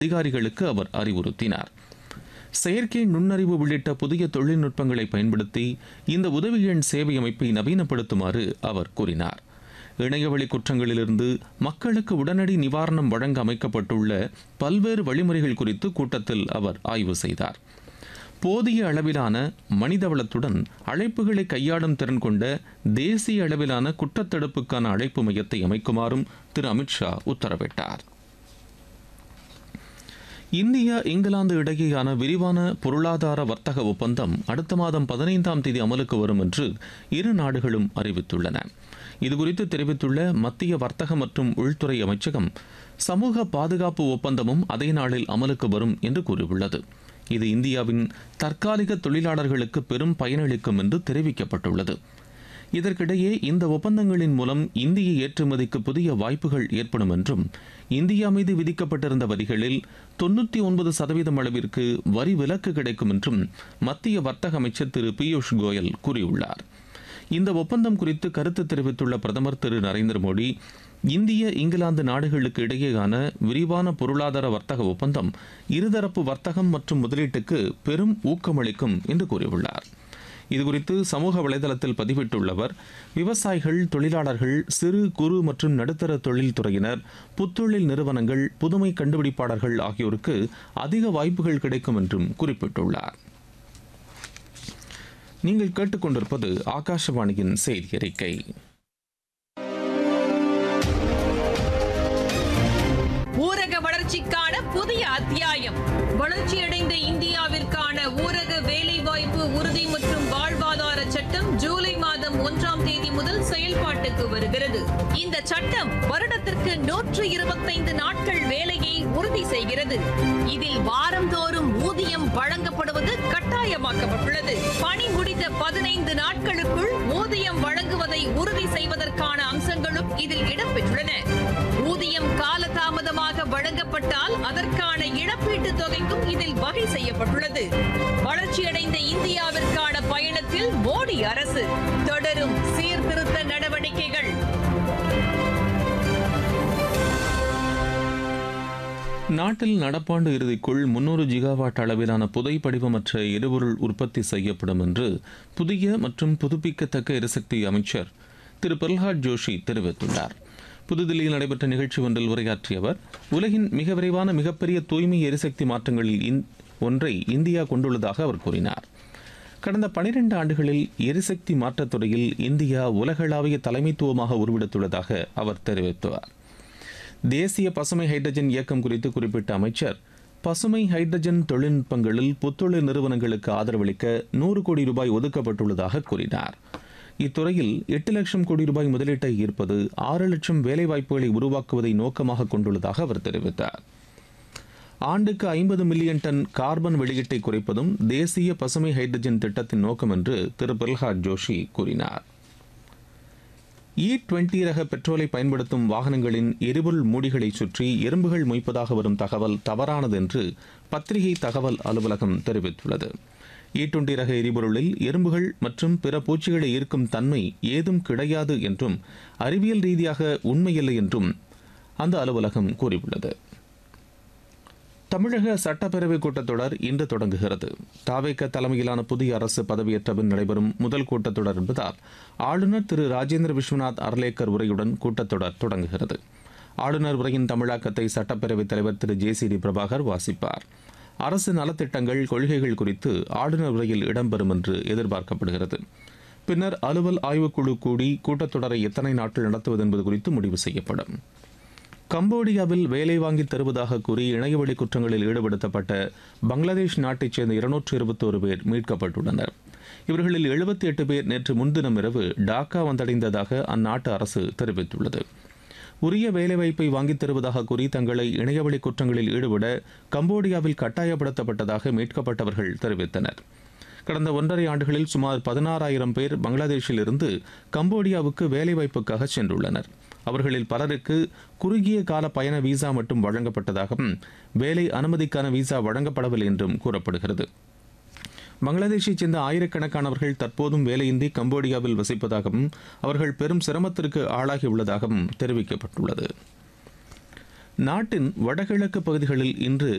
அதிகாரிகளுக்கு அவர் அறிவுறுத்தினார் செயற்கை நுண்ணறிவு உள்ளிட்ட புதிய தொழில்நுட்பங்களை பயன்படுத்தி இந்த உதவி எண் சேவை அமைப்பை நவீனப்படுத்துமாறு அவர் கூறினார் இணையவழி குற்றங்களிலிருந்து மக்களுக்கு உடனடி நிவாரணம் வழங்க அமைக்கப்பட்டுள்ள பல்வேறு வழிமுறைகள் குறித்து கூட்டத்தில் அவர் ஆய்வு செய்தார் போதிய அளவிலான மனிதவளத்துடன் அழைப்புகளை கையாளும் திறன் கொண்ட தேசிய அளவிலான குற்றத்தடுப்புக்கான அழைப்பு மையத்தை அமைக்குமாறும் திரு அமித்ஷா உத்தரவிட்டார் இந்தியா இங்கிலாந்து இடையேயான விரிவான பொருளாதார வர்த்தக ஒப்பந்தம் அடுத்த மாதம் பதினைந்தாம் தேதி அமலுக்கு வரும் என்று இரு நாடுகளும் அறிவித்துள்ளன இதுகுறித்து தெரிவித்துள்ள மத்திய வர்த்தக மற்றும் உள்துறை அமைச்சகம் சமூக பாதுகாப்பு ஒப்பந்தமும் அதே நாளில் அமலுக்கு வரும் என்று கூறியுள்ளது இது இந்தியாவின் தற்காலிக தொழிலாளர்களுக்கு பெரும் பயனளிக்கும் என்று தெரிவிக்கப்பட்டுள்ளது இதற்கிடையே இந்த ஒப்பந்தங்களின் மூலம் இந்திய ஏற்றுமதிக்கு புதிய வாய்ப்புகள் ஏற்படும் என்றும் இந்தியா மீது விதிக்கப்பட்டிருந்த வரிகளில் தொண்ணூற்றி ஒன்பது சதவீதம் அளவிற்கு வரி விலக்கு கிடைக்கும் என்றும் மத்திய வர்த்தக அமைச்சர் திரு பியூஷ் கோயல் கூறியுள்ளார் இந்த ஒப்பந்தம் குறித்து கருத்து தெரிவித்துள்ள பிரதமர் திரு நரேந்திர மோடி இந்திய இங்கிலாந்து நாடுகளுக்கு இடையேயான விரிவான பொருளாதார வர்த்தக ஒப்பந்தம் இருதரப்பு வர்த்தகம் மற்றும் முதலீட்டுக்கு பெரும் ஊக்கமளிக்கும் என்று கூறியுள்ளார் இதுகுறித்து சமூக வலைதளத்தில் பதிவிட்டுள்ளவர் விவசாயிகள் தொழிலாளர்கள் சிறு குறு மற்றும் நடுத்தர தொழில்துறையினர் புத்தொழில் நிறுவனங்கள் புதுமை கண்டுபிடிப்பாளர்கள் ஆகியோருக்கு அதிக வாய்ப்புகள் கிடைக்கும் என்றும் குறிப்பிட்டுள்ளார் நீங்கள் கேட்டுக்கொண்டிருப்பது ஆகாஷவாணியின் செய்தி அறிக்கை ஊரக வளர்ச்சிக்கான புதிய அத்தியாயம் வளர்ச்சியடைந்த இந்தியாவிற்கான ஊரக வேலைவாய்ப்பு உறுதி மற்றும் வாழ்வாதார சட்டம் ஜூலை மாதம் ஒன்றாம் தேதி முதல் செயல்பாட்டுக்கு வருகிறது இந்த சட்டம் வருடத்திற்கு நூற்று இருபத்தைந்து நாட்கள் வேலையை உறுதி செய்கிறது இதில் வாரந்தோறும் ஊதியம் வழங்கப்படுவது கட்டாயமாக்கப்பட்டுள்ளது பணி முடிந்த பதினைந்து நாட்களுக்குள் ஊதியம் வழங்குவதை உறுதி செய்வதற்கான அம்சங்களும் இதில் இடம்பெற்றுள்ளன ஊதியம் காலதாமதமாக வழங்கப்பட்டால் அதற்கான இழப்பீட்டுத் தொகைக்கும் இதில் வகை செய்யப்பட்டுள்ளது வளர்ச்சியடைந்த இந்தியாவிற்கான பயணத்தில் மோடி அரசு தொடரும் சீர்திருத்த நடவடிக்கைகள் நாட்டில் நடப்பாண்டு இறுதிக்குள் முன்னூறு ஜிகாவாட் அளவிலான புதை படிவமற்ற எரிபொருள் உற்பத்தி செய்யப்படும் என்று புதிய மற்றும் புதுப்பிக்கத்தக்க எரிசக்தி அமைச்சர் திரு பிரல்ஹாத் ஜோஷி தெரிவித்துள்ளார் புதுதில்லியில் நடைபெற்ற நிகழ்ச்சி ஒன்றில் உரையாற்றிய அவர் உலகின் மிக விரைவான மிகப்பெரிய தூய்மை எரிசக்தி மாற்றங்களில் இந்- ஒன்றை இந்தியா கொண்டுள்ளதாக அவர் கூறினார் கடந்த 12 ஆண்டுகளில் எரிசக்தி மாற்றத் துறையில் இந்தியா உலகளாவிய தலைமைத்துவமாக உருவெடுத்துள்ளதாக அவர் தெரிவித்தார் தேசிய பசுமை ஹைட்ரஜன் இயக்கம் குறித்து குறிப்பிட்ட அமைச்சர் பசுமை ஹைட்ரஜன் தொழில்நுட்பங்களில் புத்தொழில் நிறுவனங்களுக்கு ஆதரவளிக்க நூறு கோடி ரூபாய் ஒதுக்கப்பட்டுள்ளதாக கூறினார் இத்துறையில் எட்டு லட்சம் கோடி ரூபாய் முதலீட்டை ஈர்ப்பது ஆறு லட்சம் வேலைவாய்ப்புகளை உருவாக்குவதை நோக்கமாக கொண்டுள்ளதாக அவர் தெரிவித்தார் ஆண்டுக்கு ஐம்பது மில்லியன் டன் கார்பன் வெளியீட்டை குறைப்பதும் தேசிய பசுமை ஹைட்ரஜன் திட்டத்தின் நோக்கம் என்று திரு பிரல்ஹாத் ஜோஷி கூறினார் இ டுவெண்டி ரக பெட்ரோலை பயன்படுத்தும் வாகனங்களின் எரிபொருள் மூடிகளை சுற்றி எறும்புகள் மொய்ப்பதாக வரும் தகவல் தவறானது என்று பத்திரிகை தகவல் அலுவலகம் தெரிவித்துள்ளது இ டுவெண்டி ரக எரிபொருளில் எறும்புகள் மற்றும் பிற பூச்சிகளை ஈர்க்கும் தன்மை ஏதும் கிடையாது என்றும் அறிவியல் ரீதியாக உண்மையில்லை என்றும் அந்த அலுவலகம் கூறியுள்ளது தமிழக சட்டப்பேரவை கூட்டத்தொடர் இன்று தொடங்குகிறது தாவேக தலைமையிலான புதிய அரசு பதவியேற்ற பின் நடைபெறும் முதல் கூட்டத்தொடர் என்பதால் ஆளுநர் திரு ராஜேந்திர விஸ்வநாத் அர்லேக்கர் உரையுடன் கூட்டத்தொடர் தொடங்குகிறது ஆளுநர் உரையின் தமிழாக்கத்தை சட்டப்பேரவைத் தலைவர் Thiru J C D Prabhakar வாசிப்பார் அரசு நலத்திட்டங்கள் கொள்கைகள் குறித்து ஆளுநர் உரையில் இடம்பெறும் என்று எதிர்பார்க்கப்படுகிறது பின்னர் அலுவல் ஆய்வுக்குழு கூடி கூட்டத்தொடரை எத்தனை நாட்கள் நடத்துவது என்பது குறித்து முடிவு செய்யப்படும் கம்போடியாவில் வேலை வாங்கி தருவதாக கூறி இணையவழி குற்றங்களில் ஈடுபடுத்தப்பட்ட பங்களாதேஷ் நாட்டைச் சேர்ந்த இருநூற்று இருபத்தோரு பேர் மீட்கப்பட்டுள்ளனர் இவர்களில் எழுபத்தி எட்டு பேர் நேற்று முன்தினம் இரவு டாக்கா வந்தடைந்ததாக அந்நாட்டு அரசு தெரிவித்துள்ளது உரிய வேலைவாய்ப்பை வாங்கித் தருவதாக கூறி தங்களை இணையவழி குற்றங்களில் ஈடுபட கம்போடியாவில் கட்டாயப்படுத்தப்பட்டதாக மீட்கப்பட்டவர்கள் தெரிவித்தனர் கடந்த ஒன்றரை ஆண்டுகளில் சுமார் பதினாறாயிரம் பேர் பங்களாதேஷில் இருந்து கம்போடியாவுக்கு வேலைவாய்ப்புக்காக சென்றுள்ளனர் அவர்களில் பலருக்கு குறுகிய கால பயண விசா மட்டும் வழங்கப்பட்டதாகவும் வேலை அனுமதிக்கான விசா வழங்கப்படவில்லை என்றும் கூறப்படுகிறது பங்களாதேஷைச் சேர்ந்த ஆயிரக்கணக்கானவர்கள் தற்போதும் வேலையின்றி கம்போடியாவில் வசிப்பதாகவும் அவர்கள் பெரும் சிரமத்திற்கு ஆளாகியுள்ளதாகவும் தெரிவிக்கப்பட்டுள்ளது நாட்டின் வடகிழக்கு பகுதிகளில் இன்று